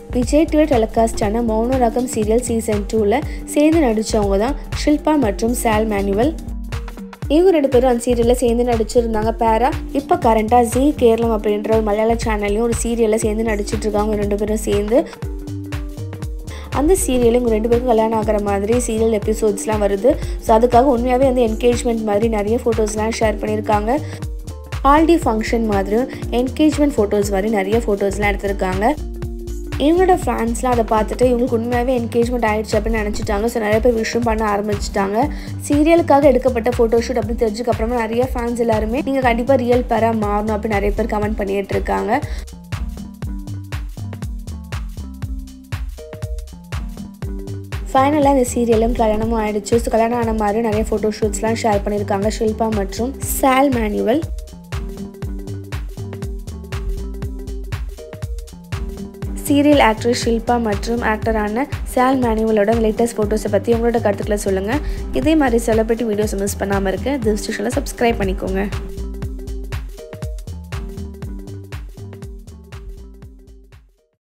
Vijay TV டெலிகாஸ்டான மௌன ரகம் serial season டூவில் சேர்ந்து நடித்தவங்க தான் ஷில்பா மற்றும் சால் மேனுவல் இவங்க ரெண்டு பேரும் அந்த சீரியலில் சேர்ந்து நடிச்சிருந்தாங்க பேரா இப்போ கரண்ட்டாக ஜி கேரளம் அப்படின்ற ஒரு மலையாள சேனல்லையும் ஒரு சீரியலில் சேர்ந்து நடிச்சிட்டு இருக்காங்க இவங்க ரெண்டு பேரும் சேர்ந்து அந்த சீரியல் இவங்க ரெண்டு பேருக்கும் கல்யாணம் ஆகிற மாதிரி சீரியல் எபிசோட்ஸ்லாம் வருது ஸோ அதுக்காக உண்மையாகவே வந்து என்கேஜ்மெண்ட் மாதிரி நிறைய ஃபோட்டோஸ்லாம் ஷேர் பண்ணியிருக்காங்க ஹால்டி ஃபங்க்ஷன் மாதிரியும் என்கேஜ்மெண்ட் ஃபோட்டோஸ் மாதிரி நிறைய ஃபோட்டோஸ்லாம் எடுத்திருக்காங்க இவங்களோட ஃபேன்ஸ்லாம் அதை பார்த்துட்டு இவங்களுக்கு உண்மையாகவே என்கேஜ்மெண்ட் ஆயிடுச்சு அப்படின்னு நினச்சிட்டாங்க ஸோ நிறைய பேர் விஷயம் பண்ண ஆரம்பிச்சிட்டாங்க சீரியலுக்காக எடுக்கப்பட்ட ஃபோட்டோஷூட் அப்படின்னு தெரிஞ்சுக்க அப்புறமா நிறைய ஃபேன்ஸ் எல்லாருமே நீங்கள் கண்டிப்பாக ரியல் பேராக மாறணும் அப்படின்னு நிறைய பேர் கமெண்ட் பண்ணிட்டு இருக்காங்க ஃபைனலாக இந்த சீரியலும் கல்யாணமும் ஆயிடுச்சு ஸோ கல்யாணம் ஆன மாதிரி நிறைய ஃபோட்டோ ஷூட்ஸ்லாம் ஷேர் பண்ணியிருக்காங்க ஷில்பா மற்றும் சால் மேனுவல் சீரியல் ஆக்ட்ரஸ் ஷில்பா மற்றும் ஆக்டரான சால் மேனுவலோட லேட்டஸ்ட் ஃபோட்டோஸை பற்றி உங்களோட கருத்துக்களை சொல்லுங்கள் இதே மாதிரி செலிபிரிட்டி வீடியோஸ் மிஸ் பண்ணாமல் இருக்க திஸ் ஸ்டேஷனில் சப்ஸ்கிரைப் பண்ணிக்கோங்க